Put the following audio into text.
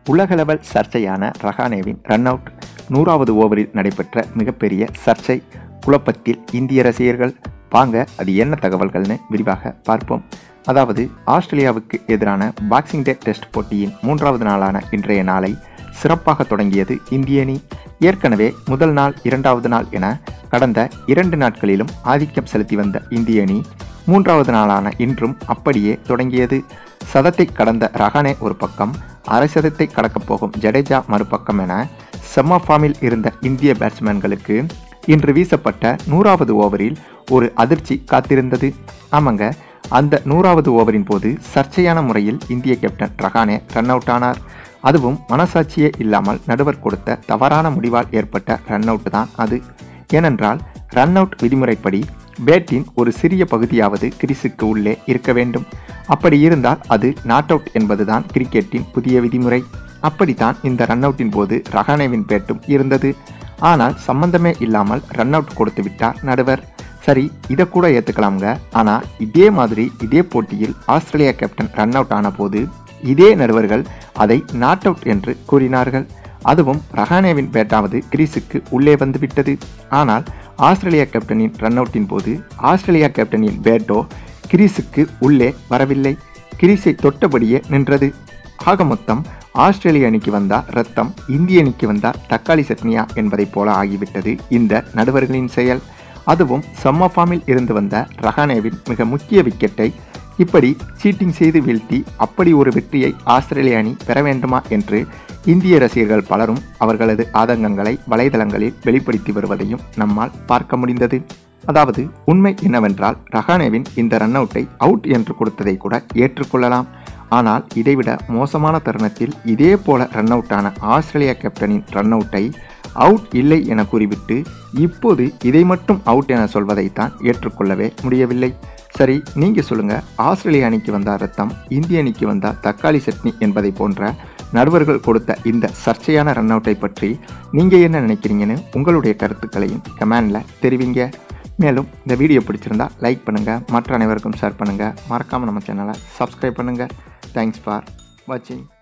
உலகளவல் சர்ச்சையான ரஹானேவின் run out நூறாவது ஓவரில் நடைபெற்ற மிகப்பெரிய சர்ச்சை குழப்பத்தில் இந்திய ரசிகர்கள் வாங்க அது என்ன தகவல்கள்னு விரிவாக பார்ப்போம் அதாவது ஆஸ்திரேலியாவுக்கு எதிரான பாக்ஸிங் டே டெஸ்ட் போட்டியின் மூன்றாவது நாளான இன்றைய நாளை சிறப்பாக தொடங்கியது இந்திய அணி ஏற்கனவே முதல் நாள் இரண்டாவது நாள் என கடந்த இரண்டு நாட்களிலும் ஆதிக்கம் செலுத்தி வந்த இந்திய அணி மூன்றாவது நாளான இன்றும் அப்படியே தொடங்கியது சதத்தை கடந்த ரஹானே ஒரு பக்கம் அரை சதத்தை கடக்கப் போகும் ஜடேஜா மறுபக்கம் என செம்ம ஃபார்மில் இருந்த இந்திய பேட்ஸ்மேன்களுக்கு இன்று வீசப்பட்ட நூறாவது ஓவரில் ஒரு அதிர்ச்சி காத்திருந்தது ஆமாங்க அந்த நூறாவது ஓவரின் போது சர்ச்சையான முறையில் இந்திய கேப்டன் ரஹானே ரன் அவுட் ஆனார் அதுவும் மனசாட்சியே இல்லாமல் நடுவர் கொடுத்த தவறான முடிவால் ஏற்பட்ட ரன் அவுட் தான் அது ஏனென்றால் ரன் அவுட் விதிமுறைப்படி பேட்டின் ஒரு சிறிய பகுதியாவது கிரிஸுக்கு உள்ளே இருக்க வேண்டும் அப்படி இருந்தால் அது நாட் அவுட் என்பதுதான் கிரிக்கெட்டின் புதிய விதிமுறை அப்படித்தான் இந்த ரன் அவுட்டின் போது ரஹானேவின் பேட்டும் இருந்தது ஆனால் சம்பந்தமே இல்லாமல் ரன் அவுட் கொடுத்து விட்டார் நடுவர் சரி இதை கூட ஏற்றுக்கலாம்ங்க ஆனால் இதே மாதிரி இதே போட்டியில் ஆஸ்திரேலியா கேப்டன் ரன் அவுட் ஆன போது இதே நடுவர்கள் அதை நாட் அவுட் என்று கூறினார்கள் அதுவும் ரஹானேவின் பேட்டாவது கிரீஸுக்கு உள்ளே வந்துவிட்டது ஆனால் ஆஸ்திரேலியா கேப்டனின் ரன் அவுட்டின் போது ஆஸ்திரேலியா கேப்டனின் பேட்டோ கிரீஸுக்கு உள்ளே வரவில்லை கிரீஸை தொட்டபடியே நின்றது ஆக மொத்தம் ஆஸ்திரேலிய அணிக்கு வந்தா ரத்தம் இந்திய அணிக்கு வந்தா தக்காளி சட்னியா என்பதைப் போல ஆகிவிட்டது இந்த நடுவர்களின் செயல் அதுவும் செம்ம ஃபார்மில் இருந்து வந்த ரஹானேவின் மிக முக்கிய விக்கெட்டை இப்படி சீட்டிங் செய்து வீழ்த்தி அப்படி ஒரு வெற்றியை ஆஸ்திரேலிய அணி பெற வேண்டுமா என்று இந்திய ரசிகர்கள் பலரும் அவர்களது ஆதங்கங்களை வலைதளங்களில் வெளிப்படுத்தி வருவதையும் நம்மால் பார்க்க முடிந்தது அதாவது உண்மை என்னவென்றால் ரஹானேவின் இந்த ரன் அவுட்டை அவுட் என்று கொடுத்ததை கூட ஏற்றுக்கொள்ளலாம் ஆனால் இதைவிட மோசமான தருணத்தில் இதே போல ரன் அவுட்டான ஆஸ்திரேலியா கேப்டனின் ரன் அவுட்டை அவுட் இல்லை என கூறிவிட்டு இப்போது இதை மட்டும் அவுட் என சொல்வதைத்தான் ஏற்றுக்கொள்ளவே முடியவில்லை சரி நீங்கள் சொல்லுங்கள் ஆஸ்திரேலிய அணிக்கு வந்தால் ரத்தம் இந்திய அணிக்கு வந்தால் தக்காளி சட்னி என்பதை போன்ற நடுவர்கள் கொடுத்த இந்த சர்ச்சையான ரன் அவுட்டை பற்றி நீங்கள் என்ன நினைக்கிறீங்கன்னு உங்களுடைய கருத்துக்களையும் கமெண்டில் தெரிவிங்க மேலும் இந்த வீடியோ பிடிச்சிருந்தா லைக் பண்ணுங்கள் மற்ற அனைவருக்கும் ஷேர் பண்ணுங்கள் மறக்காமல் நம்ம சேனலை சப்ஸ்கிரைப் பண்ணுங்கள் தேங்க்ஸ் ஃபார் வாட்சிங்